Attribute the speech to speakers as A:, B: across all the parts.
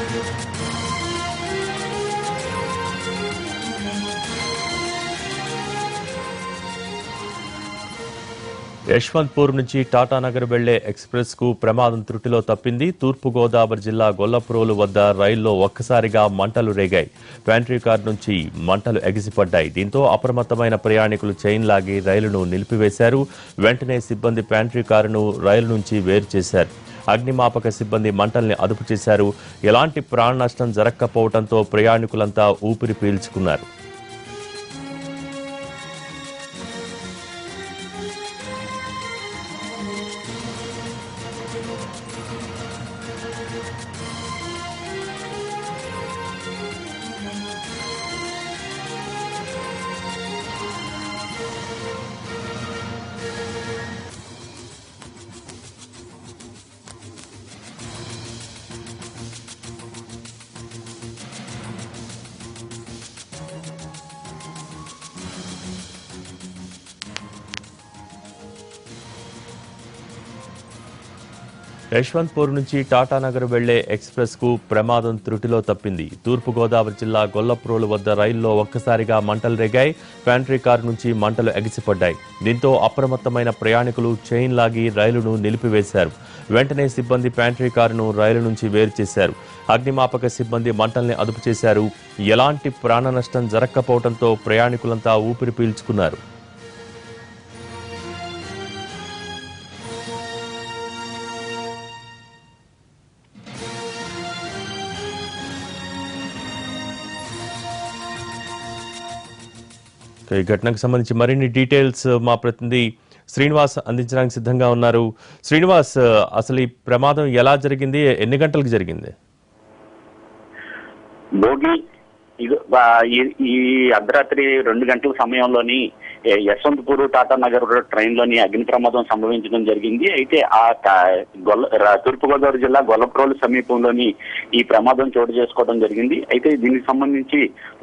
A: యశ్వంత్పూర్ నుంచి టాటానగర్ వెళ్లే ఎక్స్ప్రెస్ కు ప్రమాదం త్రుటిలో తప్పింది తూర్పు గోదావరి జిల్లా గొల్లప్రోలు వద్ద రైల్లో ఒక్కసారిగా మంటలు రేగాయి ప్యాంట్రీ కార్ నుంచి మంటలు ఎగిసిపడ్డాయి దీంతో అప్రమత్తమైన ప్రయాణికులు చైన్ లాగి రైలును నిలిపివేశారు వెంటనే సిబ్బంది ప్యాంట్రీ కారును రైలు నుంచి వేరు చేశారు అగ్నిమాపక సిబ్బంది మంటల్ని అదుపు చేశారు ఎలాంటి ప్రాణ నష్టం జరగకపోవడంతో ప్రయాణికులంతా ఊపిరి పీల్చుకున్నారు యశ్వంత్పూర్ నుంచి టాటానగర్ వెళ్లే ఎక్స్ప్రెస్ కు ప్రమాదం త్రుటిలో తప్పింది తూర్పు గోదావరి జిల్లా గొల్లప్రోలు వద్ద రైల్లో ఒక్కసారిగా మంటలు రేగాయి ప్యాంట్రీ కార్ నుంచి మంటలు ఎగిసిపడ్డాయి దీంతో అప్రమత్తమైన ప్రయాణికులు చైన్ లాగి రైలును నిలిపివేశారు వెంటనే సిబ్బంది ప్యాంట్రీ కారును రైలు నుంచి వేరు చేశారు అగ్నిమాపక సిబ్బంది మంటల్ని అదుపు చేశారు ఎలాంటి ప్రాణ నష్టం జరగకపోవడంతో ప్రయాణికులంతా ఊపిరి పీల్చుకున్నారు ఇక ఈ ఘటనకు సంబంధించి మరిన్ని డీటెయిల్స్ మా ప్రతినిధి శ్రీనివాస్ అందించడానికి సిద్ధంగా ఉన్నారు శ్రీనివాస్ అసలు ఈ ప్రమాదం ఎలా జరిగింది ఎన్ని గంటలకు జరిగింది
B: భోగి ఇది బా- ఈ- ఈ అర్ధరాత్రి రెండు గంటల సమయంలోని ఏ, యశ్వంతపూర్ టాటా నగర్ ట్రైన్ లోని అగ్ని ప్రమాదం సంభవించడం జరిగింది అయితే ఆ కా- గొల్ల రా- తూర్పుగోదావరి జిల్లా గొల్లప్రోలు సమీపంలోని ఈ ప్రమాదం చోటు చేసుకోవడం జరిగింది అయితే దీనికి సంబంధించి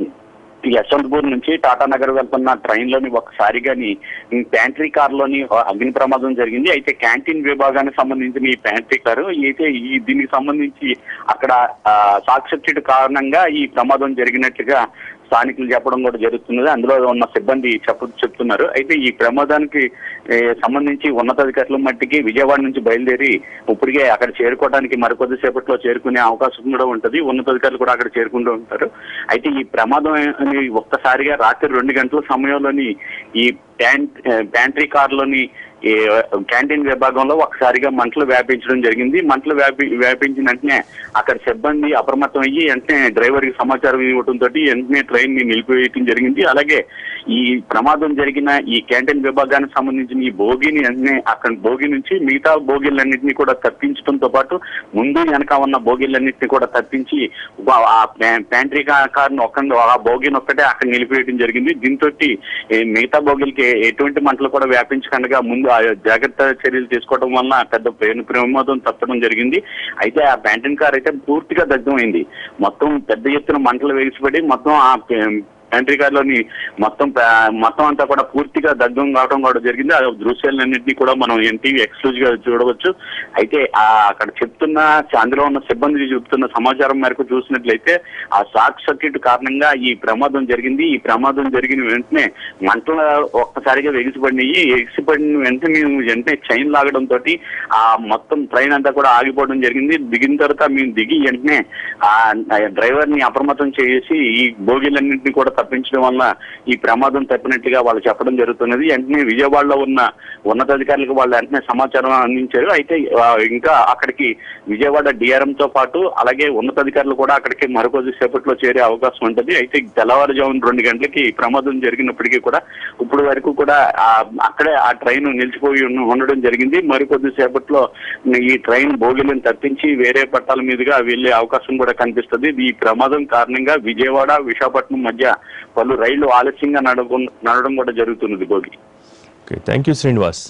B: ఈ యశ్వంతపూర్ నుంచి టాటా నగర్ వెళ్తున్న ట్రైన్ లోని ఒకసారిగాని ప్యాంట్రీ కార్ లోని అగ్ని ప్రమాదం జరిగింది అయితే క్యాంటీన్ విభాగానికి సంబంధించిన ఈ ప్యాంట్రీ కారు అయితే ఈ దీనికి సంబంధించి అక్కడ ఆ, షార్ట్ సర్క్యూట్ కారణంగా ఈ ప్రమాదం జరిగినట్లుగా స్థానికులు చెప్పడం కూడా జరుగుతున్నది అందులో ఉన్న సిబ్బంది చెప్ప చెప్తున్నారు అయితే ఈ ప్రమాదానికి ఏ, సంబంధించి ఉన్నతాధికారుల మట్టికి విజయవాడ నుంచి బయలుదేరి ఇప్పటికే అక్కడ చేరుకోవడానికి మరికొద్ది సేపట్లో చేరుకునే అవకాశం కూడా ఉంటుంది ఉన్నతాధికారులు కూడా అక్కడ చేరుకుంటూ ఉంటారు అయితే ఈ ప్రమాదం అని ఒక్కసారిగా రాత్రి రెండు గంటల సమయంలోని ఈ ప్యాంట్ ప్యాంట్రీ కార్లోని ఈ క్యాంటీన్ విభాగంలో ఒకసారిగా మంటలు వ్యాపించడం జరిగింది మంటలు వ్యాపి వ్యాపించిన వెంటనే అక్కడ సిబ్బంది అప్రమత్తం అయ్యి వెంటనే డ్రైవర్ కి సమాచారం ఇవ్వడంతో వెంటనే ట్రైన్ ని నిలిపివేయడం జరిగింది అలాగే ఈ ప్రమాదం జరిగిన ఈ క్యాంటీన్ విభాగానికి సంబంధించిన ఈ భోగిని వెంటనే అక్కడ భోగి నుంచి మిగతా భోగిలన్నింటినీ కూడా తప్పించడంతో పాటు ముందు వెనక ఉన్న భోగిలన్నింటినీ కూడా తప్పించి వా- ఆ ప్యా- ప్యాంట్రీ కారును ఒక్క ఆ భోగిని ఒక్కటే అక్కడ నిలిపివేయడం జరిగింది దీంతో మిగతా భోగిలకి ఎటువంటి మంటలు కూడా వ్యాపించకుండా ముందు ఆ జాగ్రత్త చర్యలు తీసుకోవడం వలన పెద్ద ప్రేమ ప్రమాదం తప్పడం జరిగింది అయితే ఆ ప్యాంటీన్ కార్ అయితే పూర్తిగా దగ్ధమైంది మొత్తం పెద్ద ఎత్తున మంటలు వేసిపడి మొత్తం ఆ ప్యాంట్రీ కార్ లోని మొత్తం ప్యా- మొత్తం అంతా కూడా పూర్తిగా దగ్ధం కావడం కూడా జరిగింది ఆ దృశ్యాలన్నింటినీ కూడా మనం ఎన్టీవీ ఎక్స్క్లూజివ్ గా చూడవచ్చు అయితే ఆ అక్కడ చెప్తున్న అందులో ఉన్న సిబ్బంది చెప్తున్న సమాచారం మేరకు చూసినట్లయితే ఆ షార్ట్ సర్క్యూట్ కారణంగా ఈ ప్రమాదం జరిగింది ఈ ప్రమాదం జరిగిన వెంటనే మంటలు ఒక్కసారిగా ఎగిసిపడినాయి ఎగిసిపడిన వెంటనే మేము వెంటనే చైన్ లాగడం తోటి ఆ మొత్తం ట్రైన్ అంతా కూడా ఆగిపోవడం జరిగింది దిగిన తర్వాత మేము దిగి వెంటనే ఆ డ్రైవర్ ని అప్రమత్తం చేసి ఈ బోగీలన్నింటినీ కూడా తప్పించడం వల్ల ఈ ప్రమాదం తప్పినట్టుగా వాళ్ళు చెప్పడం జరుగుతున్నది వెంటనే విజయవాడలో ఉన్న ఉన్నతాధికారులకు వాళ్ళు వెంటనే సమాచారం అందించారు అయితే ఆ, ఇంకా అక్కడికి విజయవాడ డిఆర్ఎం తో పాటు అలాగే ఉన్నతాధికారులు కూడా అక్కడికి మరికొద్ది సేపట్లో చేరే అవకాశం ఉంటుంది అయితే తెల్లవారుజామున రెండు గంటలకి ఈ ప్రమాదం జరిగినప్పటికీ కూడా ఇప్పుడు వరకు కూడా ఆ, అక్కడే ఆ ట్రైన్ నిలిచిపోయి ఉన్న- ఉండడం జరిగింది మరికొద్ది సేపట్లో ఈ ట్రైన్ బోగిలను తప్పించి వేరే పట్టాల మీదుగా వెళ్లే అవకాశం కూడా కనిపిస్తుంది ఈ ప్రమాదం కారణంగా విజయవాడ విశాఖపట్నం మధ్య పలు రైళ్లు ఆలస్యంగా నడవ నడవడం కూడా జరుగుతున్నది భోగి
A: ఓకే థ్యాంక్ యూ శ్రీనివాస్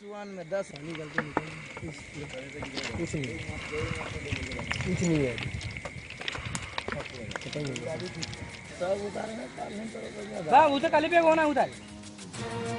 C: वन में दस पानी गलती निकल कुछ नहीं कुछ नहीं है सब उतारे
D: बा उतर खाली पे होना उतर